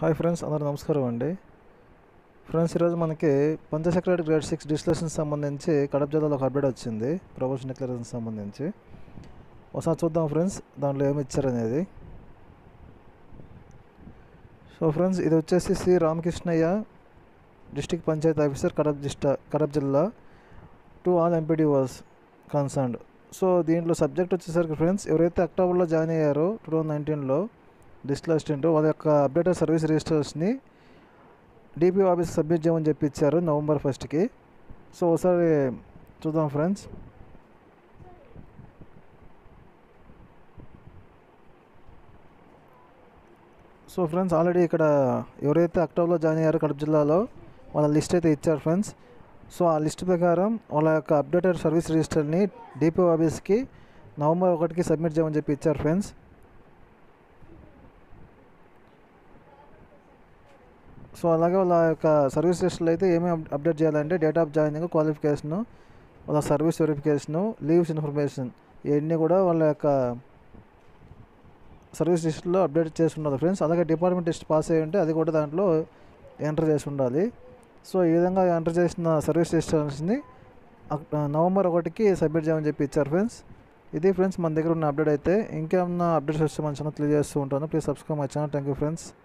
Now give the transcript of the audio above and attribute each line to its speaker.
Speaker 1: hi friends అందరూ నమస్కారం అండి ఫ్రెండ్స్ ఈరోజు మనకి పంచసెక్రటరీ గ్రేడ్ సిక్స్ డిస్టిలేషన్ సంబంధించి కడప జిల్లాలో ఒక అప్డేట్ వచ్చింది ప్రమోషన్ డిక్లరేషన్ సంబంధించి ఒకసారి చూద్దాం ఫ్రెండ్స్ దాంట్లో ఏమి ఇచ్చారనేది సో ఫ్రెండ్స్ ఇది వచ్చేసి C Ramakrishnaiah district panchayat officer Kadapa డిస్ట కడప జిల్లా to all MPDOs concerned so దీంట్లో సబ్జెక్ట్ వచ్చేసరికి ఫ్రెండ్స్ ఎవరైతే అక్టోబర్లో జాయిన్ అయ్యారో టూ థౌజండ్ నైన్టీన్లో డిస్టిల్ అసిస్టెంట్ వాళ్ళ యొక్క అప్డేటెడ్ సర్వీస్ రిజిస్టర్స్ని డిపిఓ ఆఫీస్ సబ్మిట్ చేయమని చెప్పి ఇచ్చారు నవంబర్ ఫస్ట్కి సో ఒకసారి చూద్దాం ఫ్రెండ్స్ సో ఫ్రెండ్స్ ఆల్రెడీ ఇక్కడ ఎవరైతే అక్టోబర్లో జాయిన్ అయ్యారో కడప జిల్లాలో వాళ్ళ లిస్ట్ అయితే ఇచ్చారు ఫ్రెండ్స్ సో ఆ లిస్ట్ ప్రకారం వాళ్ళ యొక్క అప్డేటెడ్ సర్వీస్ రిజిస్టర్ని డిపిఓ ఆఫీస్కి నవంబర్ ఒకటికి సబ్మిట్ చేయమని చెప్పి ఇచ్చారు ఫ్రెండ్స్ సో అలాగే వాళ్ళ యొక్క సర్వీస్ లిస్టులో అయితే ఏమేమి అప్డేట్ చేయాలంటే డేట్ ఆఫ్ జాయినింగ్ క్వాలిఫికేషను వాళ్ళ సర్వీస్ వెరిఫికేషను లీవ్స్ ఇన్ఫర్మేషన్ ఇవన్నీ కూడా వాళ్ళ యొక్క సర్వీస్ లిస్టులో అప్డేట్ చేసి ఉండాలి ఫ్రెండ్స్ అలాగే డిపార్ట్మెంట్ లిస్ట్ పాస్ అయ్యి ఉంటే అది కూడా దాంట్లో ఎంటర్ చేసి ఉండాలి సో ఈ విధంగా ఎంటర్ చేసిన సర్వీస్ లిస్టర్స్ని నవంబర్ ఒకటికి సబ్మిట్ చేయమని చెప్పి ఇచ్చారు ఫ్రెండ్స్ ఇది ఫ్రెండ్స్ మన దగ్గర ఉన్న అప్డేట్ అయితే ఇంకేమన్నా అప్డేట్స్ వస్తే మన ఛానల్ తెలియజేస్తూ ఉంటాను please subscribe my channel thank you friends